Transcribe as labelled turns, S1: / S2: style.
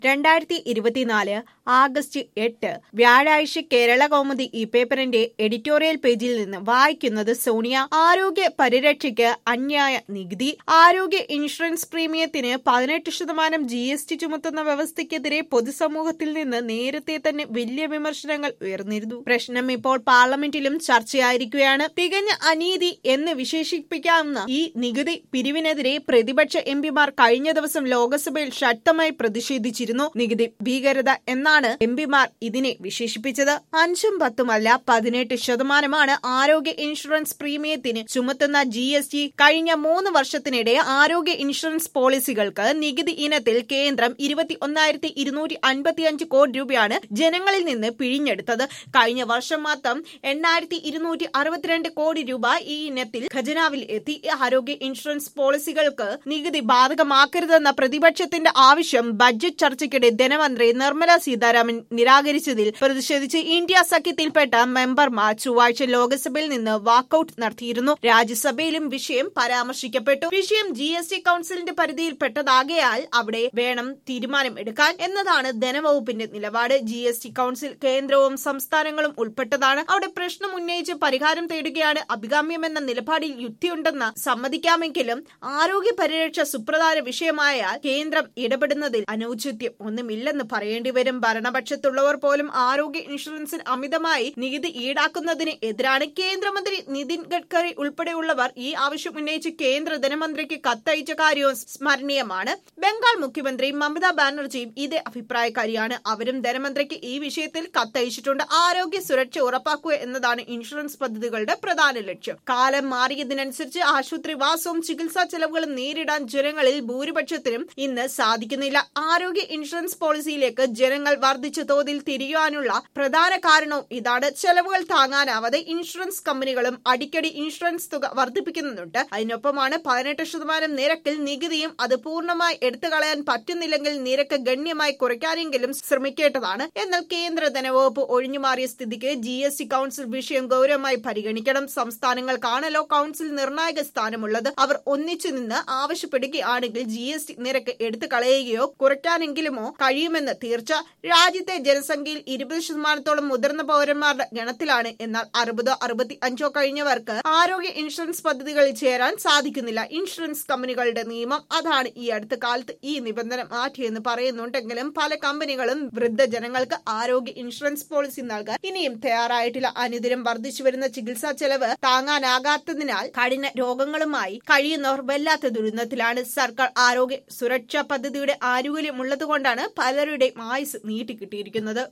S1: രണ്ടായിരത്തി ഇരുപത്തിനാല് ആഗസ്റ്റ് എട്ട് വ്യാഴാഴ്ച കേരള കൗമുദി ഈ പേപ്പറിന്റെ എഡിറ്റോറിയൽ പേജിൽ നിന്ന് വായിക്കുന്നത് സോണിയ ആരോഗ്യ പരിരക്ഷയ്ക്ക് അന്യായ നികുതി ആരോഗ്യ ഇൻഷുറൻസ് പ്രീമിയത്തിന് പതിനെട്ട് ശതമാനം ജി എസ് ടി ചുമത്തുന്ന വ്യവസ്ഥയ്ക്കെതിരെ പൊതുസമൂഹത്തിൽ നിന്ന് നേരത്തെ തന്നെ വലിയ വിമർശനങ്ങൾ ഉയർന്നിരുന്നു പ്രശ്നം ഇപ്പോൾ പാർലമെന്റിലും ചർച്ചയായിരിക്കുകയാണ് തികഞ്ഞ അനീതി എന്ന് വിശേഷിപ്പിക്കാവുന്ന ഈ നികുതി പിരിവിനെതിരെ പ്രതിപക്ഷ എംപിമാർ കഴിഞ്ഞ ദിവസം ലോക്സഭയിൽ ശക്തമായി പ്രതിഷേധിച്ചിരുന്നു നികുതി ഭീകരത എന്നാണ് എംപിമാർ ഇതിനെ വിശേഷിപ്പിച്ചത് അഞ്ചും പത്തുമല്ല പതിനെട്ട് ശതമാനമാണ് ആരോഗ്യ ഇൻഷുറൻസ് പ്രീമിയത്തിന് ചുമത്തുന്ന ജി എസ് ടി കഴിഞ്ഞ മൂന്ന് വർഷത്തിനിടെ ആരോഗ്യ ഇൻഷുറൻസ് പോളിസികൾക്ക് നികുതി ഇനത്തിൽ കേന്ദ്രം ഇരുപത്തി ഒന്നായിരത്തി ഇരുന്നൂറ്റി അൻപത്തി അഞ്ച് കോടി രൂപയാണ് ജനങ്ങളിൽ നിന്ന് പിഴിഞ്ഞെടുത്തത് കഴിഞ്ഞ വർഷം മാത്രം എണ്ണായിരത്തി ഇരുന്നൂറ്റി അറുപത്തിരണ്ട് കോടി രൂപ ഈ ഇനത്തിൽ ഖജനാവിൽ എത്തി ആരോഗ്യ ഇൻഷുറൻസ് പോളിസികൾക്ക് നികുതി ബാധകമാക്കരുതെന്ന പ്രതിപക്ഷത്തിന്റെ ആവശ്യം ബജറ്റ് ചർച്ചയ്ക്കിടെ ധനമന്ത്രി നിർമ്മല സീതാരാമൻ നിരാകരിച്ചതിൽ പ്രതിഷേധിച്ച് ഇന്ത്യ സഖ്യത്തിൽപ്പെട്ട മെമ്പർമാർ ചൊവ്വാഴ്ച ലോക്സഭയിൽ നിന്ന് വാക്കൌട്ട് നടത്തിയിരുന്നു രാജ്യസഭയിലും വിഷയം പരാമർശിക്കപ്പെട്ടു വിഷയം ജി എസ് ടി കൌൺസിലിന്റെ പരിധിയിൽപ്പെട്ടതാകയാൽ അവിടെ വേണം തീരുമാനം എടുക്കാൻ എന്നതാണ് ധനവകുപ്പിന്റെ നിലപാട് ജി എസ് ടി കൌൺസിൽ കേന്ദ്രവും സംസ്ഥാനങ്ങളും ഉൾപ്പെട്ടതാണ് അവിടെ പ്രശ്നം ഉന്നയിച്ച് പരിഹാരം തേടുകയാണ് അഭികാമ്യമെന്ന നിലപാടിൽ യുക്തിയുണ്ടെന്ന് സമ്മതിക്കാമെങ്കിലും ആരോഗ്യ പരിരക്ഷ സുപ്രധാന വിഷയമായാൽ കേന്ദ്രം ഇടപെടുന്നതിൽ അനൌചിത്യം ഒന്നുമില്ലെന്ന് പറയേണ്ടി വരും ഭരണപക്ഷത്തുള്ളവർ പോലും ആരോഗ്യ ഇൻഷുറൻസിന് അമിതമായി നികുതി ഈടാക്കുന്നതിന് എതിരാണ് കേന്ദ്രമന്ത്രി നിതിൻ ഗഡ്കറി ഉൾപ്പെടെയുള്ളവർ ഈ ആവശ്യം ഉന്നയിച്ച് കേന്ദ്ര ധനമന്ത്രിക്ക് കത്തയച്ച കാര്യവും സ്മരണീയമാണ് ബംഗാൾ മുഖ്യമന്ത്രി മമതാ ബാനർജിയും ഇതേ അഭിപ്രായക്കാരിയാണ് അവരും ധനമന്ത്രിക്ക് ഈ വിഷയത്തിൽ കത്തയച്ചിട്ടുണ്ട് ആരോഗ്യ സുരക്ഷ ഉറപ്പാക്കുക എന്നതാണ് ഇൻഷുറൻസ് പദ്ധതികളുടെ പ്രധാന ലക്ഷ്യം കാലം മാറിയതിനനുസരിച്ച് ആശുപത്രി വാസവും ചികിത്സാ ചെലവുകളും നേരിടാൻ ജനങ്ങളിൽ ഭൂരിപക്ഷത്തിനും ഇന്ന് സാധിക്കുന്നില്ല ആരോഗ്യ ഇൻഷുറൻസ് പോളിസിയിലേക്ക് ജനങ്ങൾ വർദ്ധിച്ച തോതിൽ തിരിയാനുള്ള പ്രധാന കാരണവും ഇതാണ് ചെലവുകൾ താങ്ങാനാവാതെ ഇൻഷുറൻസ് കമ്പനികളും അടിക്കടി ഇൻഷുറൻസ് തുക വർദ്ധിപ്പിക്കുന്നുണ്ട് അതിനൊപ്പമാണ് പതിനെട്ട് ശതമാനം നിരക്കിൽ നികുതിയും അത് പൂർണ്ണമായി എടുത്തു കളയാൻ പറ്റുന്നില്ലെങ്കിൽ നിരക്ക് ഗണ്യമായി കുറയ്ക്കാനെങ്കിലും ശ്രമിക്കേണ്ടതാണ് എന്നാൽ കേന്ദ്ര ധനവകുപ്പ് ഒഴിഞ്ഞുമാറിയ സ്ഥിതിക്ക് ജി എസ് ടി കൌൺസിൽ വിഷയം ഗൗരവമായി പരിഗണിക്കണം സംസ്ഥാനങ്ങൾക്കാണല്ലോ കൌൺസിൽ നിർണായക സ്ഥാനമുള്ളത് അവർ ഒന്നിച്ചു നിന്ന് ആവശ്യപ്പെടുകയാണെങ്കിൽ ജി എസ് ടി നിരക്ക് എടുത്തു കളയുകയോ കുറയ്ക്കാനെങ്കിലുമോ കഴിയുമെന്ന് തീർച്ച രാജ്യത്തെ ജനസംഖ്യയിൽ ഇരുപത് ശതമാനത്തോളം മുതിർന്ന പൗരന്മാരുടെ ഗണത്തിലാണ് എന്നാൽ അറുപതോ അറുപത്തി അഞ്ചോ കഴിഞ്ഞവർക്ക് ആരോഗ്യ ഇൻഷുറൻസ് പദ്ധതികളിൽ ചേരാൻ സാധിക്കുന്നില്ല ഇൻഷുറൻസ് കമ്പനികളുടെ നിയമം അതാണ് ഈ അടുത്ത കാലത്ത് ഈ നിബന്ധന മാറ്റിയെന്ന് പറയുന്നുണ്ടെങ്കിലും പല കമ്പനികളും വൃദ്ധജനങ്ങൾക്ക് ആരോഗ്യ ഇൻഷുറൻസ് പോളിസി നൽകാൻ ഇനിയും തയ്യാറായിട്ടില്ല അനുദിനം വർദ്ധിച്ചു വരുന്ന ചികിത്സാ ചെലവ് താങ്ങാനാകാത്തതിനാൽ കഠിന രോഗങ്ങളുമായി കഴിയുന്നവർ വല്ലാത്ത ദുരിതത്തിലാണ് സർക്കാർ ആരോഗ്യ സുരക്ഷാ പദ്ധതിയുടെ ആനുകൂല്യം ഉള്ളതുകൊണ്ടാണ് പലരുടെയും ആയുസ് നീട്ടിക്കിട്ടിയിരിക്കുന്നത്